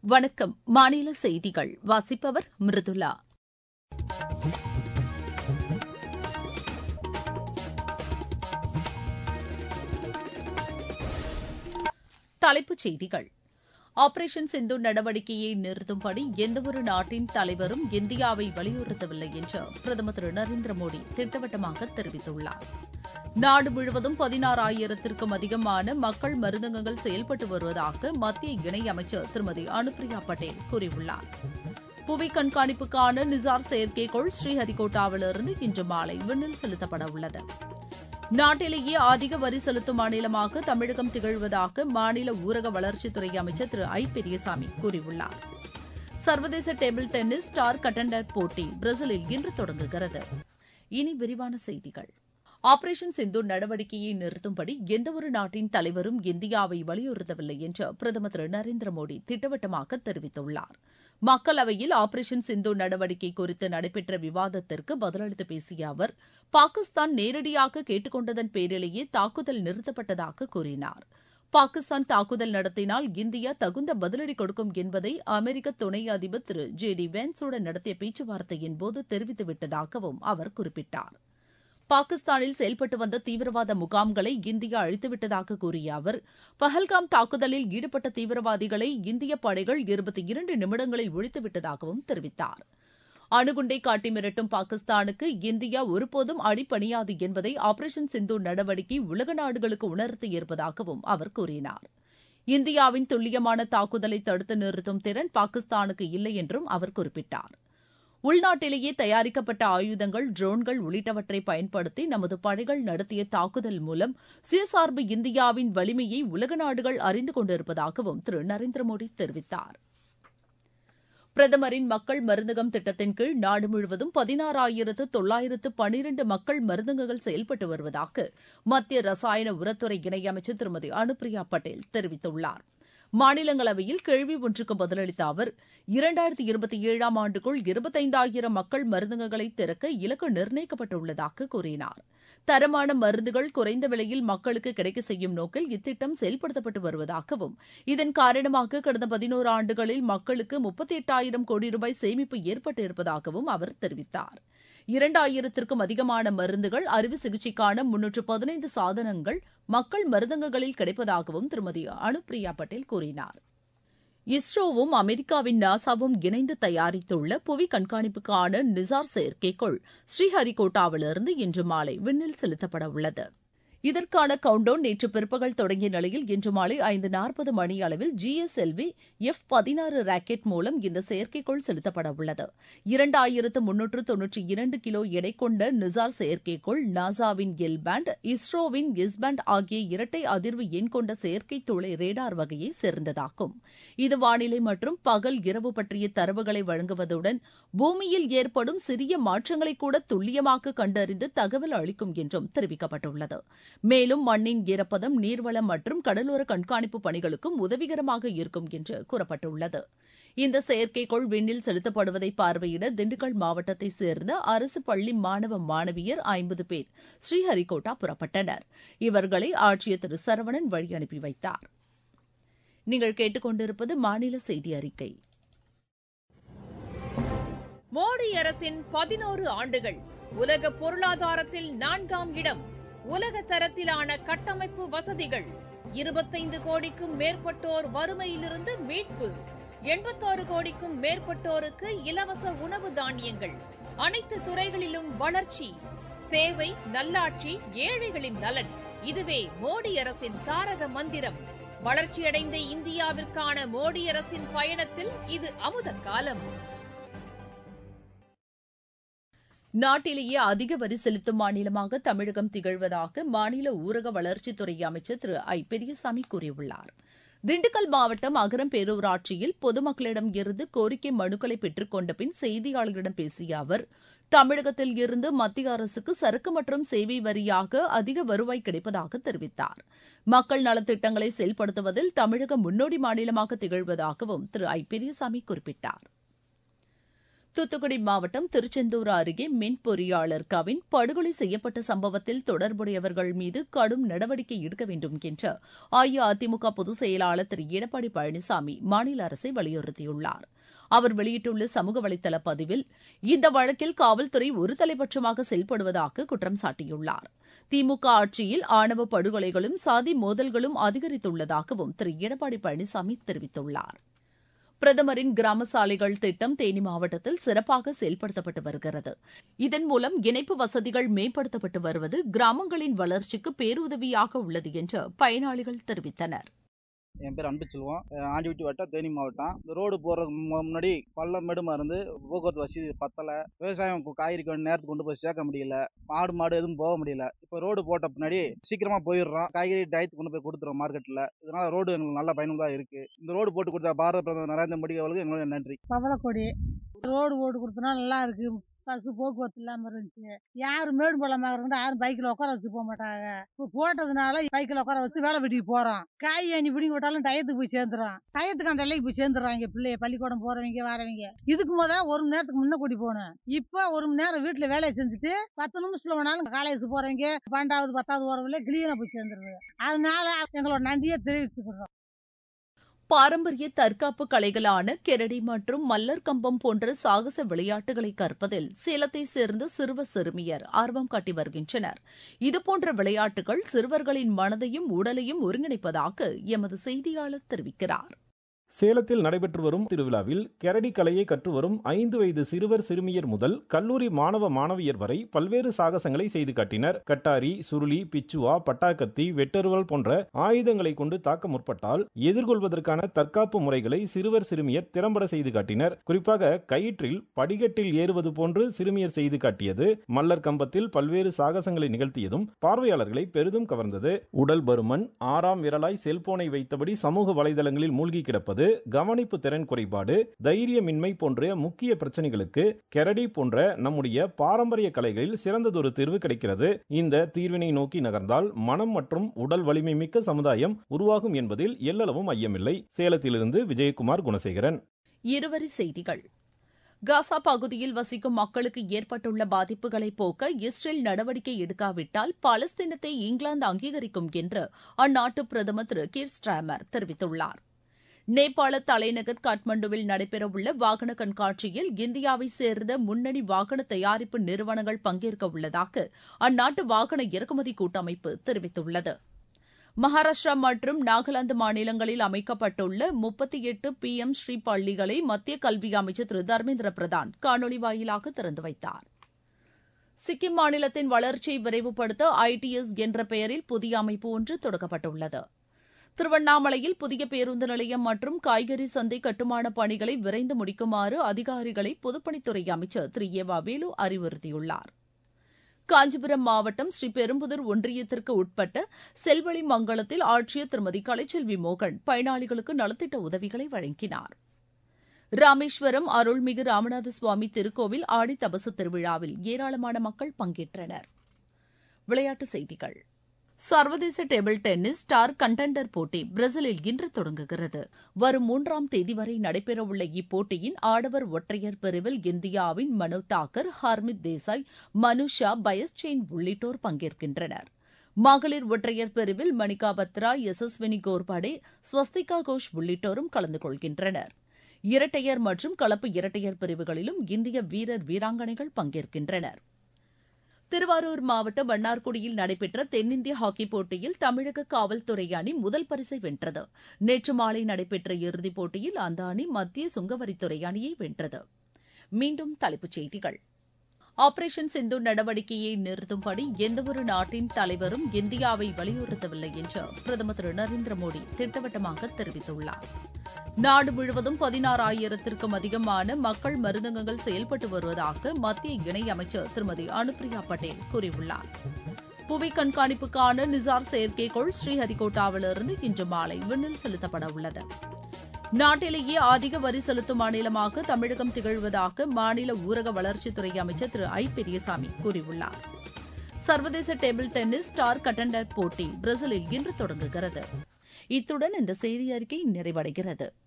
வணக்கம் மாநில செய்திகள் வாசிப்பவர் மிருதுலா தலைப்புச் செய்திகள் ஆபரேஷன் சிந்து நடவடிக்கையை நிறுத்தும்படி எந்தவொரு நாட்டின் தலைவரும் இந்தியாவை வலியுறுத்தவில்லை என்று பிரதமர் திரு நரேந்திர மோடி திட்டவட்டமாக தெரிவித்துள்ளார் நாடு முழுவதும் பதினாறாயிரத்திற்கும் அதிகமான மக்கள் மருந்தகங்கள் செயல்பட்டு வருவதாக மத்திய இணையமைச்சர் திருமதி அனுப்பிரியா பட்டேல் கூறியுள்ளார் புவி கண்காணிப்புக்கான நிசார் செயற்கைக்கோள் ஸ்ரீஹரிகோட்டாவிலிருந்து இன்று மாலை விண்ணில் செலுத்தப்பட உள்ளது நாட்டிலேயே அதிக வரி செலுத்தும் மாநிலமாக தமிழகம் திகழ்வதாக மாநில ஊரக வளர்ச்சித்துறை அமைச்சர் திரு ஐ பெரியசாமி கூறியுள்ளார் சர்வதேச டேபிள் டென்னிஸ் ஸ்டார் கட்டண்டர் போட்டி பிரேசிலில் இன்று தொடங்குகிறது இனி விரிவான செய்திகள் ஆபரேஷன் சிந்து நடவடிக்கையை நிறுத்தும்படி எந்தவொரு நாட்டின் தலைவரும் இந்தியாவை வலியுறுத்தவில்லை என்று பிரதமர் திரு நரேந்திர மோடி திட்டவட்டமாக தெரிவித்துள்ளார் மக்களவையில் ஆபரேஷன் சிந்து நடவடிக்கை குறித்து நடைபெற்ற விவாதத்திற்கு பதிலளித்து பேசிய அவர் பாகிஸ்தான் நேரடியாக கேட்டுக்கொண்டதன் பேரிலேயே தாக்குதல் நிறுத்தப்பட்டதாக கூறினார் பாகிஸ்தான் தாக்குதல் நடத்தினால் இந்தியா தகுந்த பதிலடி கொடுக்கும் என்பதை அமெரிக்க துணை அதிபர் திரு ஜே டி வேன்ஸுடன் நடத்திய பேச்சுவார்த்தையின் போது தெரிவித்துவிட்டதாகவும் அவர் குறிப்பிட்டார் பாகிஸ்தானில் செயல்பட்டு வந்த தீவிரவாத முகாம்களை இந்தியா அழித்துவிட்டதாக கூறிய அவர் பஹல்காம் தாக்குதலில் ஈடுபட்ட தீவிரவாதிகளை இந்திய படைகள் இருபத்தி இரண்டு நிமிடங்களில் ஒழித்துவிட்டதாகவும் தெரிவித்தார் அணுகுண்டை காட்டி மிரட்டும் பாகிஸ்தானுக்கு இந்தியா ஒருபோதும் அடிப்பணியாது என்பதை ஆபரேஷன் சிந்து நடவடிக்கை உலக நாடுகளுக்கு உணர்த்தியிருப்பதாகவும் அவர் கூறினார் இந்தியாவின் துல்லியமான தாக்குதலை தடுத்து நிறுத்தும் திறன் பாகிஸ்தானுக்கு இல்லை என்றும் அவர் குறிப்பிட்டார் உள்நாட்டிலேயே தயாரிக்கப்பட்ட ஆயுதங்கள் ட்ரோன்கள் உள்ளிட்டவற்றை பயன்படுத்தி நமது படைகள் நடத்திய தாக்குதல் மூலம் சுயசார்பு இந்தியாவின் வலிமையை உலக நாடுகள் அறிந்து கொண்டிருப்பதாகவும் திரு நரேந்திர மோடி தெரிவித்தார் பிரதமரின் மக்கள் மருந்தகம் திட்டத்தின் கீழ் நாடு முழுவதும் பதினாறாயிரத்து தொள்ளாயிரத்து பனிரண்டு மக்கள் மருந்தகங்கள் செயல்பட்டு வருவதாக மத்திய ரசாயன உரத்துறை இணையமைச்சர் திருமதி அனுப்பிரியா பட்டேல் தெரிவித்துள்ளார் மாநிலங்களவையில் கேள்வி ஒன்றுக்கு பதிலளித்த அவர் இரண்டாயிரத்தி இருபத்தி ஏழாம் ஆண்டுக்குள் இருபத்தைந்தாயிரம் மக்கள் மருந்தகங்களை திறக்க இலக்கு நிர்ணயிக்கப்பட்டுள்ளதாக கூறினார் தரமான மருந்துகள் குறைந்த விலையில் மக்களுக்கு கிடைக்க செய்யும் நோக்கில் இத்திட்டம் செயல்படுத்தப்பட்டு வருவதாகவும் இதன் காரணமாக கடந்த பதினோரு ஆண்டுகளில் மக்களுக்கு முப்பத்தி எட்டாயிரம் கோடி ரூபாய் சேமிப்பு ஏற்பட்டிருப்பதாகவும் அவர் தெரிவித்தார் இரண்டாயிரத்திற்கும் அதிகமான மருந்துகள் அறுவை சிகிச்சைக்கான முன்னூற்று பதினைந்து சாதனங்கள் மக்கள் மருந்தகங்களில் கிடைப்பதாகவும் திருமதி அனுப்பிரியா பட்டேல் கூறினார் இஸ்ரோவும் அமெரிக்காவின் நாசாவும் இணைந்து தயாரித்துள்ள புவி கண்காணிப்புக்கான நிசார் செயற்கைக்கோள் ஸ்ரீஹரிகோட்டாவிலிருந்து இன்று மாலை விண்ணில் செலுத்தப்பட உள்ளது இதற்கான கவுண்டவுன் நேற்று பிற்பகல் தொடங்கிய நிலையில் இன்று மாலை ஐந்து நாற்பது மணி அளவில் ஜிஎஸ்எல்வி எஃப் பதினாறு ராக்கெட் மூலம் இந்த செயற்கைக்கோள் செலுத்தப்பட உள்ளது இரண்டாயிரத்து முன்னூற்று தொன்னூற்றி இரண்டு கிலோ எடை கொண்ட நிசார் செயற்கைக்கோள் நாசாவின் எல் பேண்ட் இஸ்ரோவின் எஸ் பேண்ட் ஆகிய இரட்டை அதிர்வு எண் கொண்ட செயற்கை துளை ரேடார் வகையை சேர்ந்ததாகும் இது வானிலை மற்றும் பகல் இரவு பற்றிய தரவுகளை வழங்குவதுடன் பூமியில் ஏற்படும் சிறிய மாற்றங்களை கூட துல்லியமாக கண்டறிந்து தகவல் அளிக்கும் என்றும் தெரிவிக்கப்பட்டுள்ளது மேலும் மண்ணின் ஈரப்பதம் நீர்வளம் மற்றும் கடலோர கண்காணிப்பு பணிகளுக்கும் உதவிகரமாக இருக்கும் என்று கூறப்பட்டுள்ளது இந்த செயற்கைக்கோள் விண்ணில் செலுத்தப்படுவதை பார்வையிட திண்டுக்கல் மாவட்டத்தைச் சேர்ந்த அரசு பள்ளி மாணவ மாணவியர் ஐம்பது பேர் ஸ்ரீஹரிகோட்டா புறப்பட்டனர் இவர்களை ஆட்சியர் திரு சரவணன் வழி அனுப்பி வைத்தார் நீங்கள் கேட்டுக்கொண்டிருப்பது மாநில செய்தி அறிக்கை மோடி அரசின் பதினோரு ஆண்டுகள் உலக பொருளாதாரத்தில் நான்காம் இடம் உலக தரத்திலான கட்டமைப்பு வசதிகள் இருபத்தைந்து கோடிக்கும் மேற்பட்டோர் வறுமையிலிருந்து மீட்பு எண்பத்தாறு கோடிக்கும் மேற்பட்டோருக்கு இலவச உணவு தானியங்கள் அனைத்து துறைகளிலும் வளர்ச்சி சேவை நல்லாட்சி ஏழைகளின் நலன் இதுவே மோடி அரசின் தாரக மந்திரம் வளர்ச்சியடைந்த இந்தியாவிற்கான மோடி அரசின் பயணத்தில் இது அமுத காலம் நாட்டிலேயே அதிக வரி செலுத்தும் மாநிலமாக தமிழகம் திகழ்வதாக மாநில ஊரக வளர்ச்சித்துறை அமைச்சர் திரு ஐ பெரியசாமி கூறியுள்ளார் திண்டுக்கல் மாவட்டம் அகரம் பேரூராட்சியில் பொதுமக்களிடம் இருந்து கோரிக்கை மனுக்களை பெற்றுக்கொண்ட பின் செய்தியாளர்களிடம் பேசிய அவர் தமிழகத்தில் இருந்து மத்திய அரசுக்கு சரக்கு மற்றும் சேவை வரியாக அதிக வருவாய் கிடைப்பதாக தெரிவித்தார் மக்கள் நலத்திட்டங்களை செயல்படுத்துவதில் தமிழகம் முன்னோடி மாநிலமாக திகழ்வதாகவும் திரு ஐ பெரியசாமி குறிப்பிட்டார் தூத்துக்குடி மாவட்டம் திருச்செந்தூர் அருகே மின் பொறியாளர் கவின் படுகொலை செய்யப்பட்ட சம்பவத்தில் தொடர்புடையவர்கள் மீது கடும் நடவடிக்கை எடுக்க வேண்டும் என்று அஇஅதிமுக பொதுச் செயலாளர் திரு எடப்பாடி பழனிசாமி மாநில அரசை வலியுறுத்தியுள்ளார் அவர் வெளியிட்டுள்ள சமூக வலைதள பதிவில் இந்த வழக்கில் காவல்துறை ஒரு தலைபட்சமாக செயல்படுவதாக குற்றம் சாட்டியுள்ளார் திமுக ஆட்சியில் ஆணவ படுகொலைகளும் சாதி மோதல்களும் அதிகரித்துள்ளதாகவும் திரு எடப்பாடி பழனிசாமி தெரிவித்துள்ளார் பிரதமரின் கிராம சாலைகள் திட்டம் தேனி மாவட்டத்தில் சிறப்பாக செயல்படுத்தப்பட்டு வருகிறது இதன் மூலம் இணைப்பு வசதிகள் மேம்படுத்தப்பட்டு வருவது கிராமங்களின் வளர்ச்சிக்கு பேருதவியாக உள்ளது என்று பயனாளிகள் தெரிவித்தனர் என் பேர் அன்பு செல்வம் ஆண்டிவிட்டி வட்டம் தேனி மாவட்டம் இந்த ரோடு போகிறதுக்கு முன்னாடி பள்ளம் மேடுமா இருந்து போக்குவரத்து வசதி பத்தலை விவசாயம் கு- காய்கறி கொண்டு நேரத்துக்கு கொண்டு போய் சேர்க்க முடியல மாடு மாடு எதுவும் போக முடியல இப்போ ரோடு போட்ட பின்னாடி சீக்கிரமாக போயிடுறோம் காய்கறி டயத்துக்கு கொண்டு போய் கொடுத்துறோம் மார்க்கெட்டில் இதனால ரோடு எங்களுக்கு நல்ல பயனுள்ளதாக இருக்குது இந்த ரோடு போட்டு கொடுத்த பாரத பிரதமர் நரேந்திர மோடி அவர்களுக்கு எங்களுக்கு நன்றி பவளக்கொடி ரோடு போட்டு கொடுத்தனா நல்லா இருக்கு பஸ் போக்குவரத்து இல்லாமல் இருந்துச்சு யாரும் மேடு பள்ளமாக இருந்தால் யாரும் பைக்கில் உட்கார வச்சு போக மாட்டாங்க இப்போ போட்டதுனால பைக்கில் உட்கார வச்சு வேலை வெட்டிக்கு போகிறோம் காய் அணி பிடிங்கி விட்டாலும் டயத்துக்கு போய் சேர்ந்துடும் டயத்துக்கு அந்த எல்லைக்கு போய் சேர்ந்துடுறாங்க பிள்ளைய பள்ளிக்கூடம் போகிறவங்க வரவங்க இதுக்கு முத ஒரு மணி நேரத்துக்கு முன்ன கூட்டி போகணும் இப்போ ஒரு மணி நேரம் வீட்டில் வேலையை செஞ்சுட்டு பத்து நிமிஷத்தில் வேணாலும் காலேஜ் போகிறவங்க பன்னெண்டாவது பத்தாவது போகிறவங்களே கிளீனாக போய் சேர்ந்துருது அதனால எங்களோட நன்றியை தெரிவிச்சுக்கிறோம் பாரம்பரிய தற்காப்பு கலைகளான கெரடி மற்றும் மல்லர் கம்பம் போன்ற சாகச விளையாட்டுகளை கற்பதில் சேலத்தை சேர்ந்த சிறுவ சிறுமியர் ஆர்வம் காட்டி வருகின்றனர் இதுபோன்ற விளையாட்டுகள் சிறுவர்களின் மனதையும் உடலையும் ஒருங்கிணைப்பதாக எமது செய்தியாளர் தெரிவிக்கிறார் சேலத்தில் நடைபெற்று வரும் திருவிழாவில் கெரடி கலையை கற்று வரும் ஐந்து வயது சிறுவர் சிறுமியர் முதல் கல்லூரி மாணவ மாணவியர் வரை பல்வேறு சாகசங்களை செய்து காட்டினர் கட்டாரி சுருளி பிச்சுவா பட்டாக்கத்தி வெட்டருவல் போன்ற ஆயுதங்களை கொண்டு தாக்க முற்பட்டால் எதிர்கொள்வதற்கான தற்காப்பு முறைகளை சிறுவர் சிறுமியர் திறம்பட செய்து காட்டினர் குறிப்பாக கயிற்றில் படிக்கட்டில் ஏறுவது போன்று சிறுமியர் செய்து காட்டியது மல்லர் கம்பத்தில் பல்வேறு சாகசங்களை நிகழ்த்தியதும் பார்வையாளர்களை பெரிதும் கவர்ந்தது உடல் பருமன் ஆறாம் விரலாய் செல்போனை வைத்தபடி சமூக வலைதளங்களில் மூழ்கி கிடப்பது கவனிப்பு திறன் குறைபாடு தைரியமின்மை போன்ற முக்கிய பிரச்சனைகளுக்கு கெரடி போன்ற நம்முடைய பாரம்பரிய கலைகளில் சிறந்ததொரு தீர்வு கிடைக்கிறது இந்த தீர்வினை நோக்கி நகர்ந்தால் மனம் மற்றும் உடல் வலிமை மிக்க சமுதாயம் உருவாகும் என்பதில் எல்லளவும் ஐயமில்லை சேலத்திலிருந்து விஜயகுமார் குணசேகரன் இருவரி செய்திகள் காசா பகுதியில் வசிக்கும் மக்களுக்கு ஏற்பட்டுள்ள பாதிப்புகளை போக்க இஸ்ரேல் நடவடிக்கை எடுக்காவிட்டால் பாலஸ்தீனத்தை இங்கிலாந்து அங்கீகரிக்கும் என்று அந்நாட்டு பிரதமர் திரு கீர் ஸ்டாமர் தெரிவித்துள்ளார் நேபாள தலைநகர் காட்மண்டுவில் நடைபெறவுள்ள வாகன கண்காட்சியில் இந்தியாவை சேர்ந்த முன்னணி வாகன தயாரிப்பு நிறுவனங்கள் பங்கேற்க உள்ளதாக அந்நாட்டு வாகன இறக்குமதி கூட்டமைப்பு தெரிவித்துள்ளது மகாராஷ்டிரா மற்றும் நாகாலாந்து மாநிலங்களில் அமைக்கப்பட்டுள்ள முப்பத்தி எட்டு பி எம் ஸ்ரீ பள்ளிகளை மத்திய கல்வி அமைச்சர் திரு தர்மேந்திர பிரதான் காணொலி வாயிலாக திறந்து வைத்தார் சிக்கிம் மாநிலத்தின் வளர்ச்சியை விரைவுபடுத்த ஐடிஎஸ் என்ற பெயரில் புதிய அமைப்பு ஒன்று தொடங்கப்பட்டுள்ளது திருவண்ணாமலையில் புதிய பேருந்து நிலையம் மற்றும் காய்கறி சந்தை கட்டுமான பணிகளை விரைந்து முடிக்குமாறு அதிகாரிகளை பொதுப்பணித்துறை அமைச்சர் திரு ஏ வ வேலு அறிவுறுத்தியுள்ளார் காஞ்சிபுரம் மாவட்டம் ஸ்ரீபெரும்புதூர் ஒன்றியத்திற்கு உட்பட்ட செல்வழி மங்கலத்தில் ஆட்சியர் திருமதி கலைச்செல்வி மோகன் பயனாளிகளுக்கு நலத்திட்ட உதவிகளை வழங்கினார் ராமேஸ்வரம் அருள்மிகு ராமநாத சுவாமி திருக்கோவில் ஆடி தபசு திருவிழாவில் ஏராளமான மக்கள் பங்கேற்றனர் விளையாட்டுச் செய்திகள் சர்வதேச டேபிள் டென்னிஸ் ஸ்டார் கண்டெண்டர் போட்டி பிரேசிலில் இன்று தொடங்குகிறது வரும் மூன்றாம் தேதி வரை நடைபெறவுள்ள இப்போட்டியின் ஆடவர் ஒற்றையர் பிரிவில் இந்தியாவின் மனு தாக்கர் ஹர்மித் தேசாய் மனுஷா பயஸ்செயின் உள்ளிட்டோர் பங்கேற்கின்றனர் மகளிர் ஒற்றையர் பிரிவில் மணிகா பத்ரா யசஸ்வினி கோர்பாடே ஸ்வஸ்திகா கோஷ் உள்ளிட்டோரும் கலந்து கொள்கின்றனர் இரட்டையர் மற்றும் கலப்பு இரட்டையர் பிரிவுகளிலும் இந்திய வீரர் வீராங்கனைகள் பங்கேற்கின்றனர் திருவாரூர் மாவட்டம் வண்ணார்குடியில் நடைபெற்ற தென்னிந்திய ஹாக்கி போட்டியில் தமிழக காவல்துறை அணி முதல் பரிசை வென்றது நேற்று மாலை நடைபெற்ற இறுதிப் போட்டியில் அந்த அணி மத்திய சுங்கவரித்துறை அணியை வென்றது மீண்டும் தலைப்புச் செய்திகள் ஆபரேஷன் சிந்து நடவடிக்கையை நிறுத்தும்படி எந்தவொரு நாட்டின் தலைவரும் இந்தியாவை வலியுறுத்தவில்லை என்று பிரதமர் திரு நரேந்திர மோடி திட்டவட்டமாக தெரிவித்துள்ளார் நாடு முழுவதும் பதினாறாயிரத்திற்கும் அதிகமான மக்கள் மருந்தகங்கள் செயல்பட்டு வருவதாக மத்திய இணையமைச்சர் திருமதி அனுப்பிரியா பட்டேல் கூறியுள்ளார் புவி கண்காணிப்புக்கான நிசார் செயற்கைக்கோள் ஸ்ரீஹரிகோட்டாவிலிருந்து இன்று மாலை விண்ணில் செலுத்தப்பட உள்ளது நாட்டிலேயே அதிக வரி செலுத்தும் மாநிலமாக தமிழகம் திகழ்வதாக மாநில ஊரக வளர்ச்சித்துறை அமைச்சர் திரு ஐ பெரியசாமி கூறியுள்ளார் சர்வதேச டேபிள் டென்னிஸ் ஸ்டார் கட்டண்டர் போட்டி பிரேசிலில் இன்று தொடங்குகிறது இத்துடன் இந்த செய்தி அறிக்கை நிறைவடைகிறது